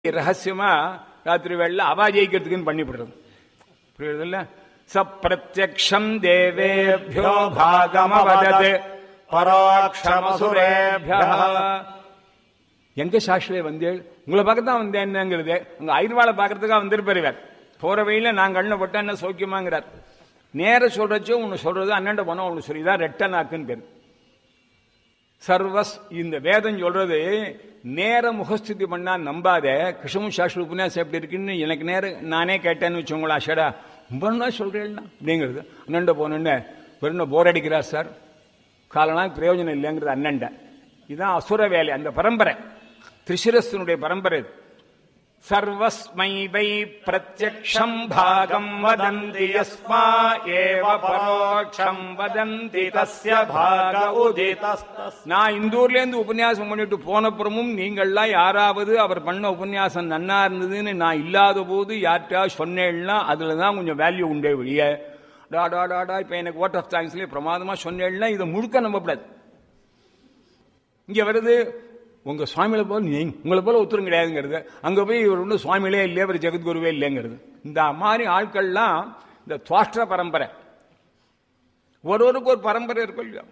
ரகசியமா ராத்திரி வேளையில அவா ஜெயிக்கிறதுக்குன்னு பண்ணிவிடுறது புரியுது இல்ல சப்பிரத்யக்ஷம் தேவேபியோ பாகமவதத் பரோட்சமசுரேபிய எங்க சாஸ்திரே வந்தேள் உங்களை பார்க்கத்தான் வந்தேன்னுங்கிறது உங்க ஐர்வாளை பார்க்கறதுக்காக வந்திருப்பார் இவர் போற வழியில நான் கண்ணை போட்டா என்ன சௌக்கியமாங்கிறார் நேர சொல்றச்சோ ஒன்னு சொல்றது அண்ணன் போனா ஒன்னு சொல்லிதான் ரெட்டனாக்குன்னு பேரு சர்வஸ் இந்த வேதம் சொல்றது நேர முகஸ்துதி பண்ணா நம்பாத கிருஷ்ணமு சாஸ்திர உபன்யாசம் எப்படி இருக்குன்னு எனக்கு நேரம் நானே கேட்டேன்னு வச்சோங்களா அஷடா ரொம்ப நாள் சொல்றேன்னா அப்படிங்கிறது அண்ணன்ட போனோன்னு வெறும் போர் அடிக்கிறா சார் காலனா பிரயோஜனம் இல்லைங்கிறது அண்ணன்ட இதுதான் அசுர வேலை அந்த பரம்பரை திரிசிரஸ்தனுடைய பரம்பரை இது சர்வஸ்மை வை பிரத்யக்ஷம் பாகம் வதந்தி யஸ்மா ஏவ பரோட்சம் வதந்தி தஸ்ய பாக உதிதஸ்தஸ் நான் இந்தூர்ல இருந்து உபன்யாசம் பண்ணிட்டு போனப்புறமும் நீங்கள்லாம் யாராவது அவர் பண்ண உபன்யாசம் நன்னா இருந்ததுன்னு நான் இல்லாத போது யார்கிட்டயா சொன்னேன்னா அதுல தான் கொஞ்சம் வேல்யூ உண்டே வெளிய டா டா டா டா இப்ப எனக்கு ஓட் ஆஃப் தேங்க்ஸ்லயே பிரமாதமா சொன்னேன்னா இதை முழுக்க நம்பப்படாது இங்க வருது உங்க சுவாமியில போல நீ உங்களை போல ஒத்துரும் கிடையாதுங்கிறது அங்க போய் இவர் ஒன்றும் சுவாமியிலே இல்லையே இவர் ஜெகத்குருவே இல்லைங்கிறது இந்த மாதிரி ஆட்கள்லாம் இந்த துவாஷ்ட பரம்பரை ஒருவருக்கு ஒரு பரம்பரை இருக்கும் இல்லையா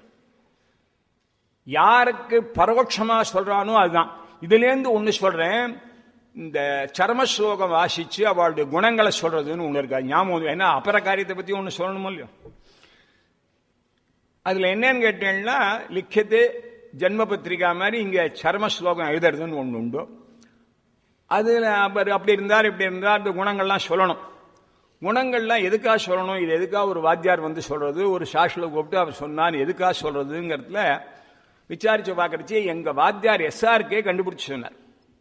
யாருக்கு பரோட்சமா சொல்றானோ அதுதான் இதுல இருந்து ஒண்ணு சொல்றேன் இந்த சர்ம ஸ்லோகம் வாசிச்சு அவளுடைய குணங்களை சொல்றதுன்னு ஒண்ணு இருக்கா ஞாபகம் ஏன்னா அபர காரியத்தை பத்தி ஒண்ணு சொல்லணுமோ இல்லையோ அதுல என்னன்னு கேட்டீங்கன்னா லிக்கத்து ஜென்ம பத்திரிகா மாதிரி இங்க சர்ம ஸ்லோகம் எழுதுறதுன்னு ஒண்ணு உண்டு அதுல அவர் அப்படி இருந்தார் இப்படி இருந்தார் அந்த குணங்கள்லாம் சொல்லணும் குணங்கள்லாம் எதுக்காக சொல்லணும் இது எதுக்காக ஒரு வாத்தியார் வந்து சொல்றது ஒரு சாஸ்திர கூப்பிட்டு அவர் சொன்னார் எதுக்காக சொல்றதுங்கிறதுல விசாரிச்சு பார்க்கறச்சு எங்க வாத்தியார் எஸ்ஆர்கே கண்டுபிடிச்சு சொன்னார்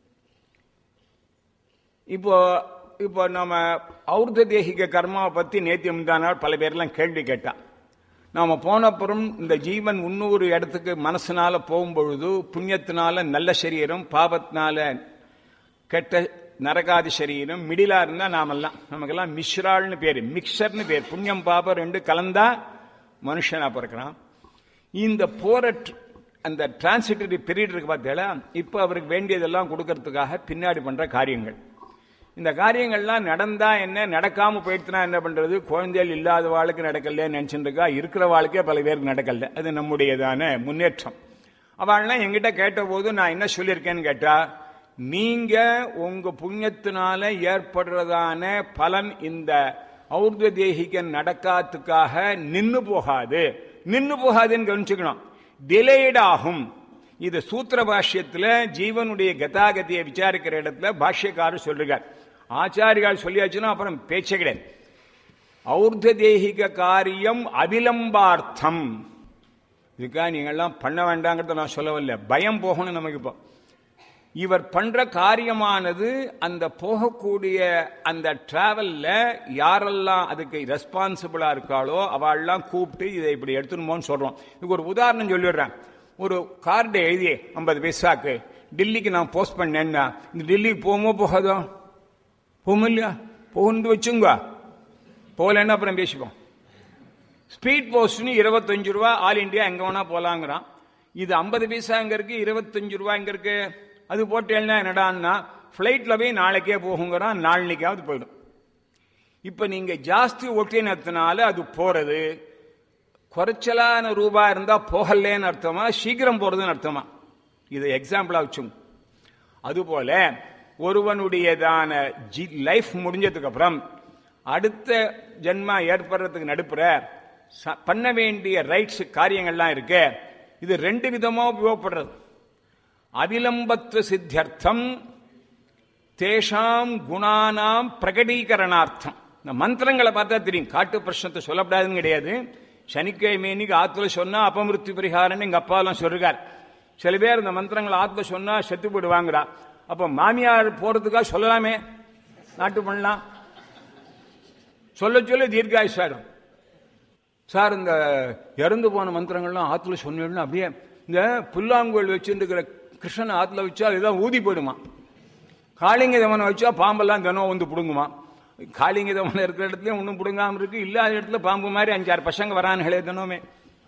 இப்போ இப்போ நம்ம ஔர்த தேகிக கர்மாவை பத்தி நேத்தியம் முந்தானால் பல பேர்லாம் கேள்வி கேட்டான் நாம போனப்புறம் இந்த ஜீவன் முன்னூறு இடத்துக்கு மனசுனால போகும்பொழுது புண்ணியத்தினால நல்ல சரீரம் பாபத்தினால கெட்ட நரகாதி சரீரம் மிடிலா இருந்தா நாமெல்லாம் நமக்கெல்லாம் மிஸ்ரால்னு பேரு மிக்சர்னு பேர் புண்ணியம் பாபம் ரெண்டு கலந்தா மனுஷனா பிறக்கிறான் இந்த போற அந்த டிரான்சிட்டரி பீரியட் இருக்கு பார்த்தீங்களா இப்ப அவருக்கு வேண்டியதெல்லாம் கொடுக்கறதுக்காக பின்னாடி பண்ற காரியங்கள் இந்த காரியங்கள்லாம் நடந்தா என்ன நடக்காம போயிடுச்சுனா என்ன பண்றது குழந்தைகள் இல்லாத வாழ்க்கை நடக்கல நினைச்சுட்டு இருக்கா இருக்கிற வாழ்க்கையே பல பேருக்கு நடக்கல அது நம்முடையதான முன்னேற்றம் அவள்லாம் என்கிட்ட கேட்ட போது நான் என்ன சொல்லியிருக்கேன்னு கேட்டா நீங்க உங்க புண்ணியத்தினால ஏற்படுறதான பலன் இந்த ஔர்த தேகிக நடக்காத்துக்காக நின்னு போகாது நின்னு போகாதுன்னு கவனிச்சுக்கணும் டிலேட் ஆகும் இது சூத்திர பாஷ்யத்துல ஜீவனுடைய கதாகதியை விசாரிக்கிற இடத்துல பாஷ்யக்காரர் சொல்றார் ஆச்சாரியால் சொல்லியாச்சுன்னா அப்புறம் பேச்சே கிடையாது ஔர்த தேகிக காரியம் அபிலம்பார்த்தம் இதுக்காக நீங்கள்லாம் பண்ண வேண்டாங்கிறத நான் சொல்லவில்லை பயம் போகணும் நமக்கு இப்போ இவர் பண்ற காரியமானது அந்த போகக்கூடிய அந்த டிராவல்ல யாரெல்லாம் அதுக்கு ரெஸ்பான்சிபிளா இருக்காளோ அவள்லாம் கூப்பிட்டு இதை இப்படி எடுத்துணுமோன்னு சொல்றோம் இதுக்கு ஒரு உதாரணம் சொல்லிடுறேன் ஒரு கார்டு எழுதி ஐம்பது பைசாக்கு டெல்லிக்கு நான் போஸ்ட் பண்ணேன்னா இந்த டெல்லிக்கு போமோ போகாதோ போகும் இல்லையா போகுன்னு வச்சுங்க போகலன்னா அப்புறம் பேசிப்போம் ஸ்பீட் போஸ்ட்னு இருபத்தஞ்சு ரூபா ஆல் இண்டியா எங்க வேணா போலாங்கிறான் இது ஐம்பது பைசா எங்க இருக்கு இருபத்தஞ்சு ரூபா எங்க இருக்கு அது போட்டேன்னா என்னடான்னா பிளைட்ல போய் நாளைக்கே போகுங்கிறான் நாளைக்காவது போயிடும் இப்ப நீங்க ஜாஸ்தி ஒட்டினத்தினால அது போறது குறைச்சலான ரூபா இருந்தா போகலேன்னு அர்த்தமா சீக்கிரம் போறதுன்னு அர்த்தமா இதை எக்ஸாம்பிளா வச்சுங்க அதுபோல ஒருவனுடையதான லைஃப் முடிஞ்சதுக்கு அப்புறம் அடுத்த ஜென்மா ஏற்படுறதுக்கு நடுப்புற பண்ண வேண்டிய ரைட்ஸ் காரியங்கள்லாம் இருக்கு இது ரெண்டு விதமா உபயோகப்படுறது அவிலம்பத்துவ சித்தியர்த்தம் தேஷாம் குணானாம் பிரகடீகரணார்த்தம் இந்த மந்திரங்களை பார்த்தா தெரியும் காட்டு பிரச்சனத்தை சொல்லப்படாதுன்னு கிடையாது சனிக்கிழமைக்கு ஆத்துல சொன்னா அபமிருத்தி பரிகாரம்னு எங்க அப்பாலாம் சொல்றார் சில பேர் இந்த மந்திரங்களை ஆத்துல சொன்னா செத்து போயிடுவாங்கடா அப்ப மாமியார் போறதுக்காக சொல்லலாமே நாட்டு பண்ணலாம் சொல்ல சொல்ல தீர்காயுஷாடும் சார் இந்த இறந்து போன மந்திரங்கள்லாம் ஆத்துல சொன்னா அப்படியே இந்த புல்லாங்குழல் வச்சுருக்கிற கிருஷ்ணன் ஆத்துல வச்சா அதுதான் ஊதி போயிடுமா காளிங்க தமனை வச்சா பாம்பெல்லாம் தினம் வந்து பிடுங்குமா காளிங்க தமனை இருக்கிற இடத்துலயும் ஒன்றும் பிடுங்காம இருக்கு இல்லாத இடத்துல பாம்பு மாதிரி அஞ்சாறு பசங்க வரானுகளே தினமே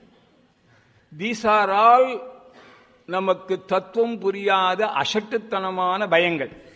தீஸ் ஆர் ஆல் நமக்கு தத்துவம் புரியாத அசட்டுத்தனமான பயங்கள்